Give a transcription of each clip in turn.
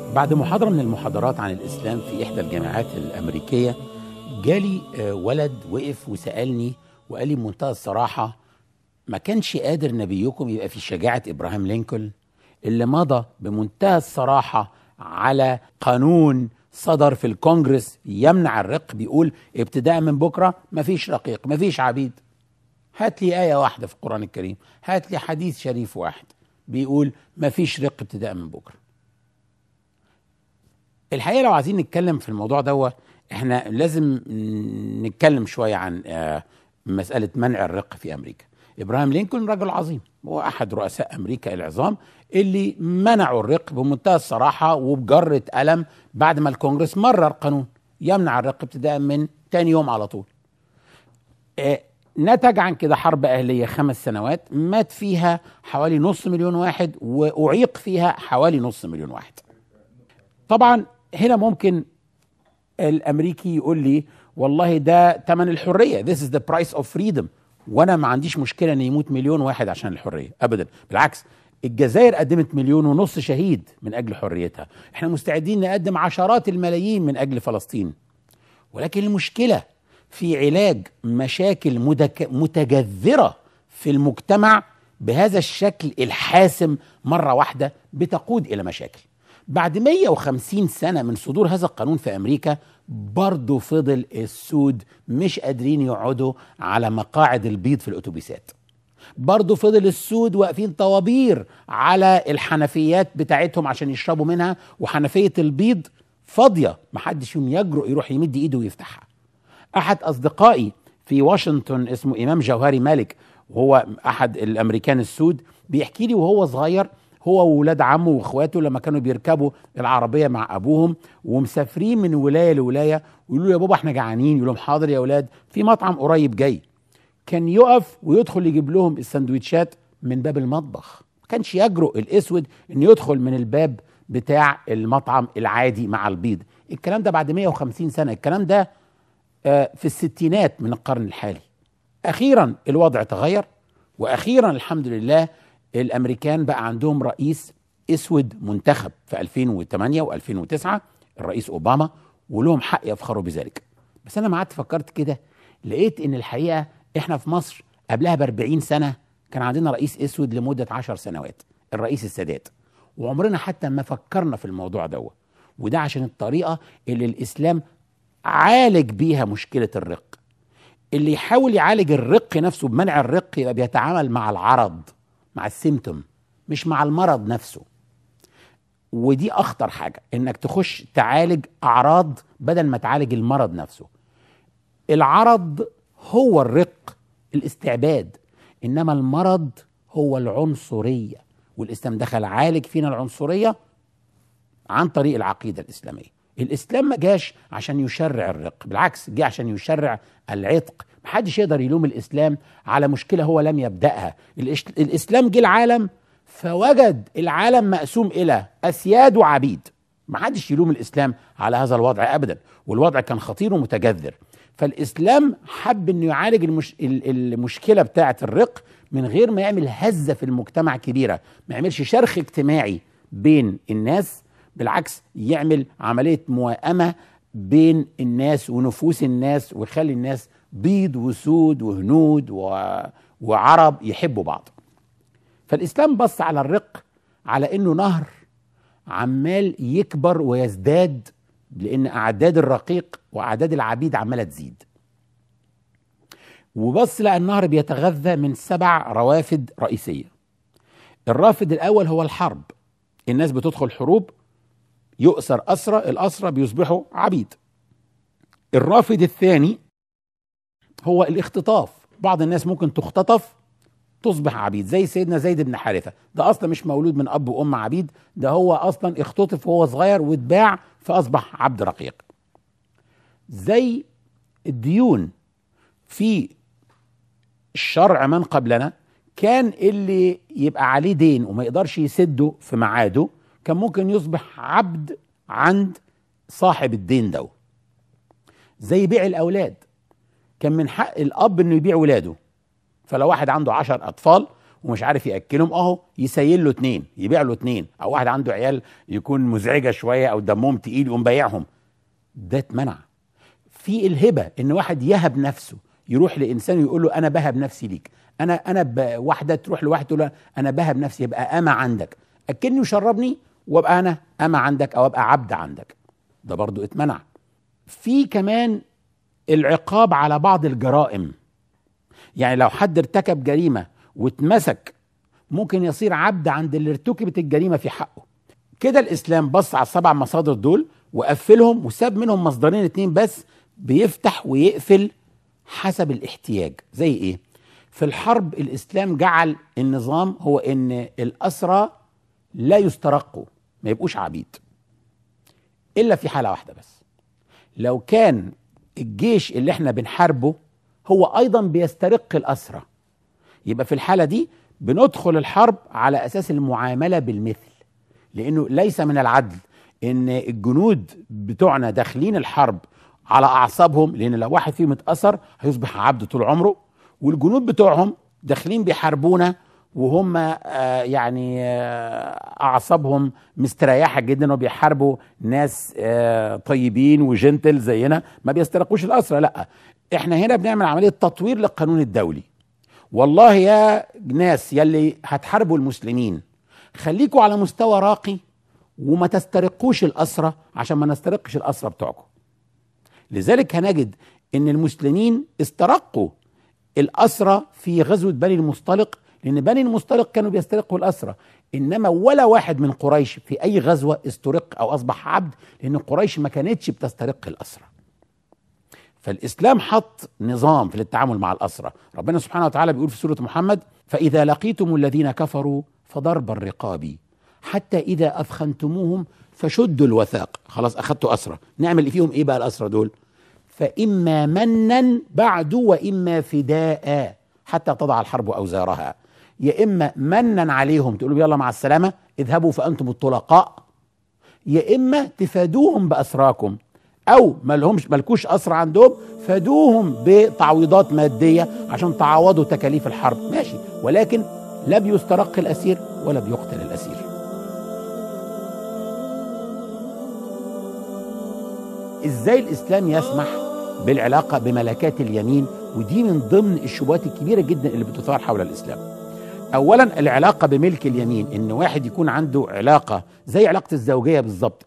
بعد محاضرة من المحاضرات عن الإسلام في إحدى الجامعات الأمريكية جالي آه، ولد وقف وسألني وقال لي بمنتهى الصراحة ما كانش قادر نبيكم يبقى في شجاعة إبراهيم لينكولن اللي مضى بمنتهى الصراحة على قانون صدر في الكونجرس يمنع الرق بيقول ابتداء من بكرة مفيش رقيق مفيش عبيد هات لي آية واحدة في القرآن الكريم هات لي حديث شريف واحد بيقول مفيش رق ابتداء من بكرة الحقيقة لو عايزين نتكلم في الموضوع ده احنا لازم نتكلم شوية عن آه، مسألة منع الرق في أمريكا إبراهيم لينكولن رجل عظيم هو أحد رؤساء أمريكا العظام اللي منعوا الرق بمنتهى الصراحة وبجرة قلم بعد ما الكونجرس مرر قانون يمنع الرق ابتداء من تاني يوم على طول آه، نتج عن كده حرب أهلية خمس سنوات مات فيها حوالي نص مليون واحد وأعيق فيها حوالي نص مليون واحد طبعا هنا ممكن الامريكي يقول لي والله ده ثمن الحريه this is the price of freedom وانا ما عنديش مشكله ان يموت مليون واحد عشان الحريه ابدا بالعكس الجزائر قدمت مليون ونص شهيد من اجل حريتها احنا مستعدين نقدم عشرات الملايين من اجل فلسطين ولكن المشكله في علاج مشاكل مدك- متجذره في المجتمع بهذا الشكل الحاسم مره واحده بتقود الى مشاكل بعد 150 سنة من صدور هذا القانون في أمريكا برضه فضل السود مش قادرين يقعدوا على مقاعد البيض في الأتوبيسات برضه فضل السود واقفين طوابير على الحنفيات بتاعتهم عشان يشربوا منها وحنفية البيض فاضية محدش يوم يجرؤ يروح يمد ايده ويفتحها احد اصدقائي في واشنطن اسمه امام جوهري مالك وهو احد الامريكان السود بيحكي لي وهو صغير هو وولاد عمه واخواته لما كانوا بيركبوا العربيه مع ابوهم ومسافرين من ولايه لولايه ويقولوا له يا بابا احنا جعانين يقول لهم حاضر يا اولاد في مطعم قريب جاي كان يقف ويدخل يجيب لهم السندوتشات من باب المطبخ ما كانش يجرؤ الاسود انه يدخل من الباب بتاع المطعم العادي مع البيض الكلام ده بعد 150 سنه الكلام ده آه، في الستينات من القرن الحالي اخيرا الوضع تغير واخيرا الحمد لله الامريكان بقى عندهم رئيس اسود منتخب في 2008 و2009 الرئيس اوباما ولهم حق يفخروا بذلك بس انا ما قعدت فكرت كده لقيت ان الحقيقه احنا في مصر قبلها ب 40 سنه كان عندنا رئيس اسود لمده 10 سنوات الرئيس السادات وعمرنا حتى ما فكرنا في الموضوع ده وده عشان الطريقه اللي الاسلام عالج بيها مشكله الرق اللي يحاول يعالج الرق نفسه بمنع الرق يبقى بيتعامل مع العرض مع السيمتوم مش مع المرض نفسه ودي اخطر حاجه انك تخش تعالج اعراض بدل ما تعالج المرض نفسه العرض هو الرق الاستعباد انما المرض هو العنصريه والاسلام دخل عالج فينا العنصريه عن طريق العقيده الاسلاميه الاسلام ما جاش عشان يشرع الرق بالعكس جه عشان يشرع العتق محدش يقدر يلوم الاسلام على مشكله هو لم يبداها الإش- الاسلام جه العالم فوجد العالم مقسوم الى اسياد وعبيد محدش يلوم الاسلام على هذا الوضع ابدا والوضع كان خطير ومتجذر فالاسلام حب انه يعالج المش... ال- المشكله بتاعه الرق من غير ما يعمل هزه في المجتمع كبيره ما يعملش شرخ اجتماعي بين الناس بالعكس يعمل عمليه موائمه بين الناس ونفوس الناس ويخلي الناس بيض وسود وهنود و... وعرب يحبوا بعض فالاسلام بص على الرق على انه نهر عمال يكبر ويزداد لان اعداد الرقيق واعداد العبيد عماله تزيد وبص لقى النهر بيتغذى من سبع روافد رئيسيه الرافد الاول هو الحرب الناس بتدخل حروب يؤسر أسرى الأسرى بيصبحوا عبيد الرافد الثاني هو الاختطاف بعض الناس ممكن تختطف تصبح عبيد زي سيدنا زيد بن حارثة ده أصلا مش مولود من أب وأم عبيد ده هو أصلا اختطف وهو صغير واتباع فأصبح عبد رقيق زي الديون في الشرع من قبلنا كان اللي يبقى عليه دين وما يقدرش يسده في ميعاده كان ممكن يصبح عبد عند صاحب الدين ده زي بيع الاولاد كان من حق الاب انه يبيع ولاده فلو واحد عنده عشر اطفال ومش عارف ياكلهم اهو يسيل له اتنين يبيع له اتنين او واحد عنده عيال يكون مزعجه شويه او دمهم تقيل يقوم بايعهم ده اتمنع في الهبه ان واحد يهب نفسه يروح لانسان ويقول له انا بهب نفسي ليك انا انا واحده تروح لواحد تقول له انا بهب نفسي يبقى اما عندك اكلني وشربني وابقى انا اما عندك او ابقى عبد عندك ده برضو اتمنع في كمان العقاب على بعض الجرائم يعني لو حد ارتكب جريمه واتمسك ممكن يصير عبد عند اللي ارتكبت الجريمه في حقه كده الاسلام بص على السبع مصادر دول وقفلهم وساب منهم مصدرين اتنين بس بيفتح ويقفل حسب الاحتياج زي ايه في الحرب الاسلام جعل النظام هو ان الاسرى لا يسترقوا ما يبقوش عبيد الا في حاله واحده بس لو كان الجيش اللي احنا بنحاربه هو ايضا بيسترق الاسرى يبقى في الحاله دي بندخل الحرب على اساس المعامله بالمثل لانه ليس من العدل ان الجنود بتوعنا داخلين الحرب على اعصابهم لان لو واحد فيهم اتاثر هيصبح عبد طول عمره والجنود بتوعهم داخلين بيحاربونا وهم آه يعني آه اعصابهم مستريحه جدا وبيحاربوا ناس آه طيبين وجنتل زينا ما بيسترقوش الاسرى لا احنا هنا بنعمل عمليه تطوير للقانون الدولي والله يا ناس يلي هتحاربوا المسلمين خليكوا على مستوى راقي وما تسترقوش الاسرى عشان ما نسترقش الاسرى بتوعكم لذلك هنجد ان المسلمين استرقوا الاسرى في غزوه بني المصطلق لان بني المصطلق كانوا بيسترقوا الاسرى انما ولا واحد من قريش في اي غزوه استرق او اصبح عبد لان قريش ما كانتش بتسترق الاسرى فالاسلام حط نظام في التعامل مع الاسرى ربنا سبحانه وتعالى بيقول في سوره محمد فاذا لقيتم الذين كفروا فضرب الرقاب حتى اذا اثخنتموهم فشدوا الوثاق خلاص اخذتوا اسرى نعمل فيهم ايه بقى الاسرى دول فاما منا بعد واما فداء حتى تضع الحرب اوزارها يا اما منا عليهم تقولوا يلا مع السلامه اذهبوا فانتم الطلقاء يا اما تفادوهم باسراكم او ما لهمش ملكوش اسرى عندهم فادوهم بتعويضات ماديه عشان تعوضوا تكاليف الحرب ماشي ولكن لا بيسترق الاسير ولا بيقتل الاسير ازاي الاسلام يسمح بالعلاقه بملكات اليمين ودي من ضمن الشبهات الكبيره جدا اللي بتثار حول الاسلام اولا العلاقه بملك اليمين ان واحد يكون عنده علاقه زي علاقه الزوجيه بالظبط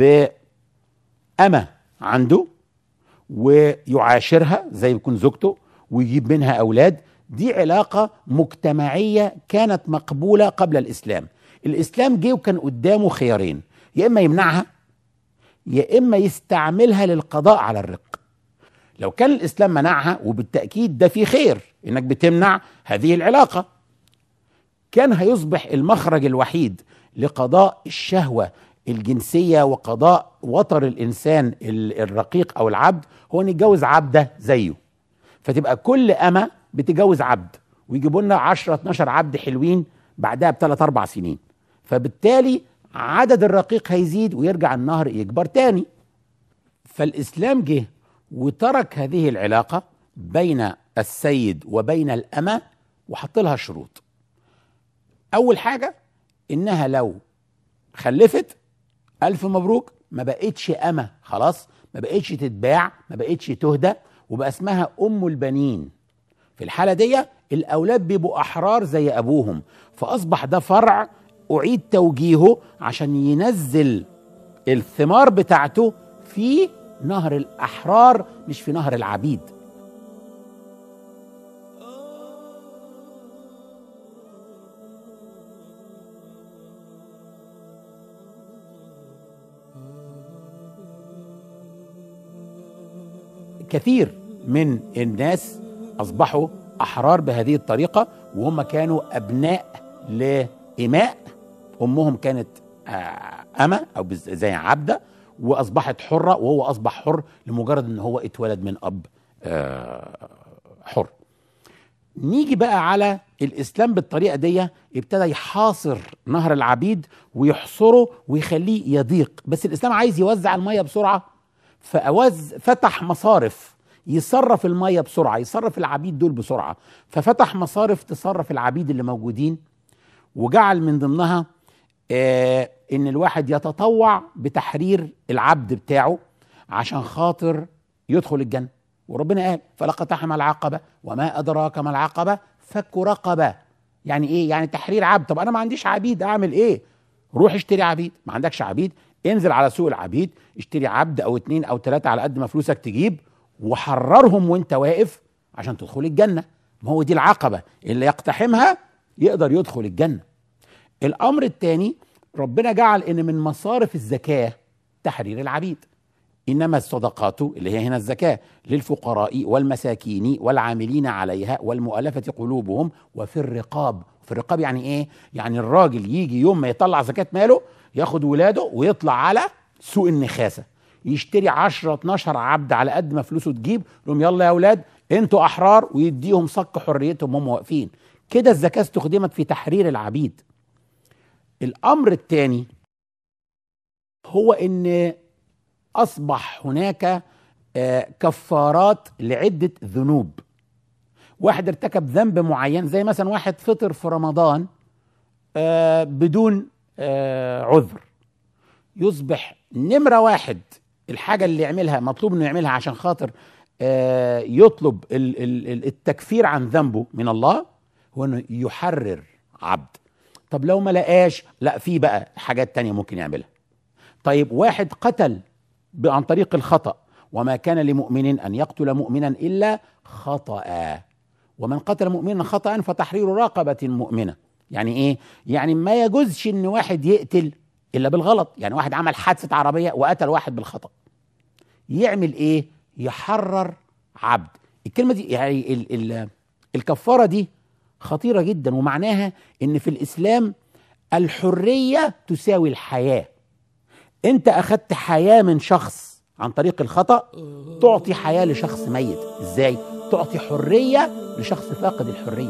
بأمة عنده ويعاشرها زي يكون زوجته ويجيب منها اولاد دي علاقه مجتمعيه كانت مقبوله قبل الاسلام الاسلام جه وكان قدامه خيارين يا اما يمنعها يا اما يستعملها للقضاء على الرق لو كان الاسلام منعها وبالتاكيد ده في خير انك بتمنع هذه العلاقه كان هيصبح المخرج الوحيد لقضاء الشهوه الجنسيه وقضاء وطر الانسان الرقيق او العبد هو ان يتجوز عبده زيه فتبقى كل اما بتجوز عبد ويجيبوا لنا 10 12 عبد حلوين بعدها بثلاث اربع سنين فبالتالي عدد الرقيق هيزيد ويرجع النهر يكبر تاني فالاسلام جه وترك هذه العلاقه بين السيد وبين الامه وحط لها شروط اول حاجه انها لو خلفت الف مبروك ما بقتش امه خلاص ما بقتش تتباع ما بقتش تهدى وبقى اسمها ام البنين في الحاله دي الاولاد بيبقوا احرار زي ابوهم فاصبح ده فرع اعيد توجيهه عشان ينزل الثمار بتاعته في نهر الاحرار مش في نهر العبيد كثير من الناس اصبحوا احرار بهذه الطريقه وهم كانوا ابناء لاماء امهم كانت امه او زي عبده واصبحت حره وهو اصبح حر لمجرد ان هو اتولد من اب حر نيجي بقى على الاسلام بالطريقه دي ابتدى يحاصر نهر العبيد ويحصره ويخليه يضيق بس الاسلام عايز يوزع الميه بسرعه فأوز فتح مصارف يصرف الميه بسرعه يصرف العبيد دول بسرعه ففتح مصارف تصرف العبيد اللي موجودين وجعل من ضمنها آه ان الواحد يتطوع بتحرير العبد بتاعه عشان خاطر يدخل الجنه وربنا قال فلقتحم العقبه وما ادراك ما العقبه فك رقبه يعني ايه يعني تحرير عبد طب انا ما عنديش عبيد اعمل ايه روح اشتري عبيد ما عندكش عبيد انزل على سوق العبيد اشتري عبد او اتنين او تلاتة على قد ما فلوسك تجيب وحررهم وانت واقف عشان تدخل الجنة ما هو دي العقبة اللي يقتحمها يقدر يدخل الجنة الامر الثاني ربنا جعل ان من مصارف الزكاة تحرير العبيد انما الصدقات اللي هي هنا الزكاه للفقراء والمساكين والعاملين عليها والمؤلفه قلوبهم وفي الرقاب في الرقاب يعني ايه يعني الراجل يجي يوم ما يطلع زكاه ماله ياخد ولاده ويطلع على سوق النخاسه يشتري 10 12 عبد على قد ما فلوسه تجيب لهم يلا يا اولاد انتوا احرار ويديهم صك حريتهم هم واقفين كده الزكاه استخدمت في تحرير العبيد الامر الثاني هو ان اصبح هناك كفارات لعده ذنوب واحد ارتكب ذنب معين زي مثلا واحد فطر في رمضان بدون عذر يصبح نمره واحد الحاجه اللي يعملها مطلوب انه يعملها عشان خاطر يطلب التكفير عن ذنبه من الله هو انه يحرر عبد طب لو ما لقاش لا في بقى حاجات تانية ممكن يعملها طيب واحد قتل عن طريق الخطأ وما كان لمؤمن أن يقتل مؤمنا إلا خطأ ومن قتل مؤمنا خطأ فتحرير رقبة مؤمنة يعني إيه؟ يعني ما يجوزش إن واحد يقتل إلا بالغلط يعني واحد عمل حادثة عربية وقتل واحد بالخطأ يعمل إيه؟ يحرر عبد الكلمة دي يعني ال ال الكفارة دي خطيرة جدا ومعناها إن في الإسلام الحرية تساوي الحياه انت اخدت حياه من شخص عن طريق الخطا تعطي حياه لشخص ميت ازاي تعطي حريه لشخص فاقد الحريه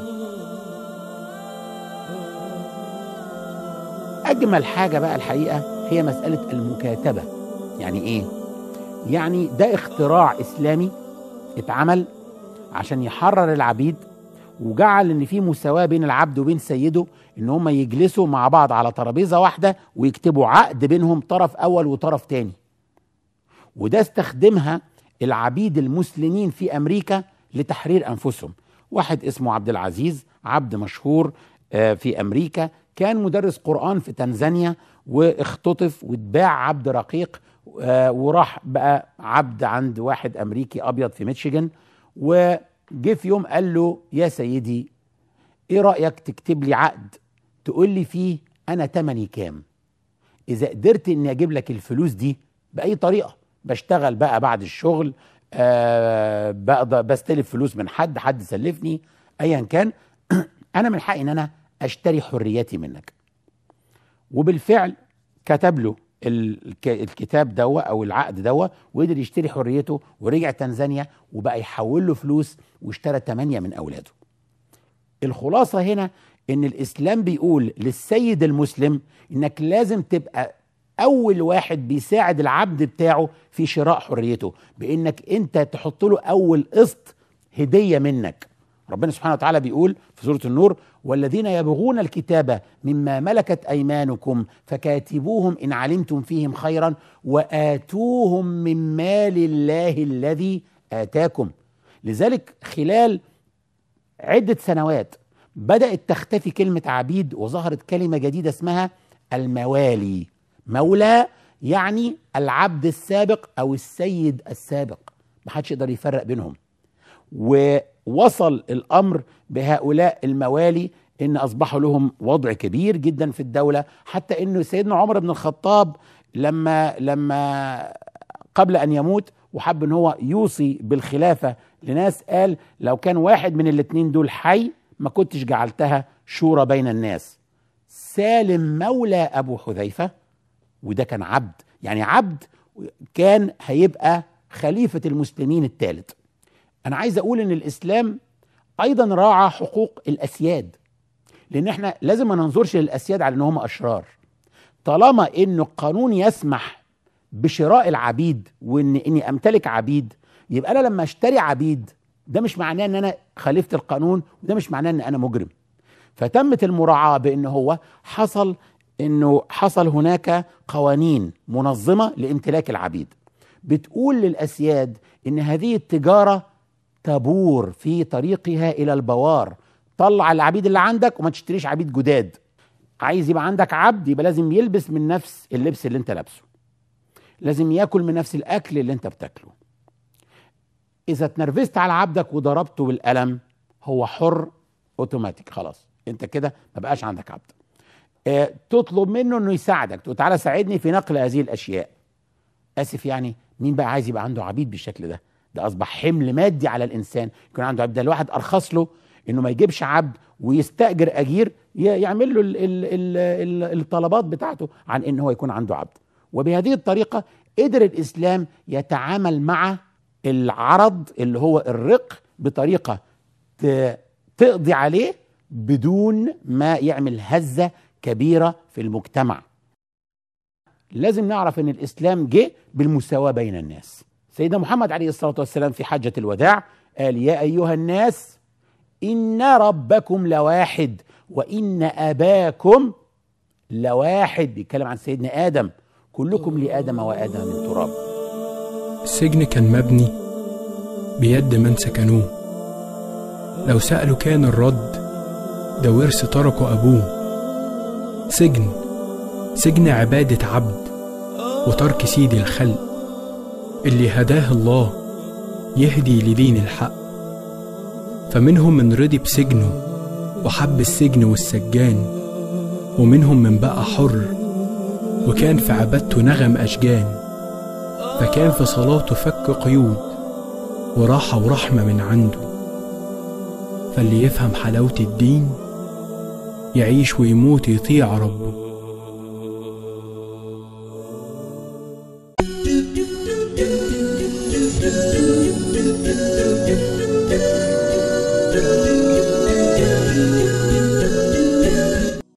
اجمل حاجه بقى الحقيقه هي مساله المكاتبه يعني ايه يعني ده اختراع اسلامي اتعمل عشان يحرر العبيد وجعل ان في مساواه بين العبد وبين سيده ان هم يجلسوا مع بعض على ترابيزه واحده ويكتبوا عقد بينهم طرف اول وطرف تاني وده استخدمها العبيد المسلمين في امريكا لتحرير انفسهم واحد اسمه عبد العزيز عبد مشهور في امريكا كان مدرس قران في تنزانيا واختطف واتباع عبد رقيق وراح بقى عبد عند واحد امريكي ابيض في ميشيغان و جه في يوم قال له يا سيدي ايه رايك تكتب لي عقد تقول لي فيه انا تمني كام اذا قدرت اني اجيب لك الفلوس دي باي طريقه بشتغل بقى بعد الشغل آه بقدر بستلف فلوس من حد حد سلفني ايا كان انا من حقي ان انا اشتري حريتي منك وبالفعل كتب له الكتاب دوا او العقد دوا وقدر يشتري حريته ورجع تنزانيا وبقى يحول له فلوس واشترى ثمانية من اولاده الخلاصة هنا ان الاسلام بيقول للسيد المسلم انك لازم تبقى اول واحد بيساعد العبد بتاعه في شراء حريته بانك انت تحط له اول قسط هدية منك ربنا سبحانه وتعالى بيقول في سورة النور والذين يبغون الكتاب مما ملكت أيمانكم فكاتبوهم إن علمتم فيهم خيرا وآتوهم من مال الله الذي آتاكم لذلك خلال عدة سنوات بدأت تختفي كلمة عبيد وظهرت كلمة جديدة اسمها الموالي مولى يعني العبد السابق أو السيد السابق محدش يقدر يفرق بينهم ووصل الامر بهؤلاء الموالي ان اصبحوا لهم وضع كبير جدا في الدوله حتى انه سيدنا عمر بن الخطاب لما لما قبل ان يموت وحب ان هو يوصي بالخلافه لناس قال لو كان واحد من الاثنين دول حي ما كنتش جعلتها شورى بين الناس سالم مولى ابو حذيفه وده كان عبد يعني عبد كان هيبقى خليفه المسلمين الثالث انا عايز اقول ان الاسلام ايضا راعى حقوق الاسياد لان احنا لازم ما ننظرش للاسياد على ان هم اشرار طالما انه القانون يسمح بشراء العبيد وان اني امتلك عبيد يبقى انا لما اشتري عبيد ده مش معناه ان انا خالفت القانون وده مش معناه ان انا مجرم فتمت المراعاه بان هو حصل انه حصل هناك قوانين منظمه لامتلاك العبيد بتقول للاسياد ان هذه التجاره تبور في طريقها الى البوار طلع العبيد اللي عندك وما تشتريش عبيد جداد عايز يبقى عندك عبد يبقى لازم يلبس من نفس اللبس اللي انت لابسه لازم ياكل من نفس الاكل اللي انت بتاكله اذا اتنرفزت على عبدك وضربته بالقلم هو حر اوتوماتيك خلاص انت كده ما بقاش عندك عبد اه تطلب منه انه يساعدك تقول تعالى ساعدني في نقل هذه الاشياء اسف يعني مين بقى عايز يبقى عنده عبيد بالشكل ده ده اصبح حمل مادي على الانسان يكون عنده عبد ده الواحد ارخص له انه ما يجيبش عبد ويستاجر اجير يعمل له ال ال ال ال الطلبات بتاعته عن ان هو يكون عنده عبد وبهذه الطريقه قدر الاسلام يتعامل مع العرض اللي هو الرق بطريقه تقضي عليه بدون ما يعمل هزه كبيره في المجتمع لازم نعرف ان الاسلام جه بالمساواه بين الناس سيدنا محمد عليه الصلاه والسلام في حجه الوداع قال يا ايها الناس ان ربكم لواحد وان اباكم لواحد بيتكلم عن سيدنا ادم كلكم لادم وادم من تراب السجن كان مبني بيد من سكنوه لو سألوا كان الرد ده ورث تركه أبوه سجن سجن عبادة عبد وترك سيد الخلق اللي هداه الله يهدي لدين الحق فمنهم من رضي بسجنه وحب السجن والسجان ومنهم من بقى حر وكان في عبادته نغم أشجان فكان في صلاته فك قيود وراحة ورحمة من عنده فاللي يفهم حلاوة الدين يعيش ويموت يطيع ربه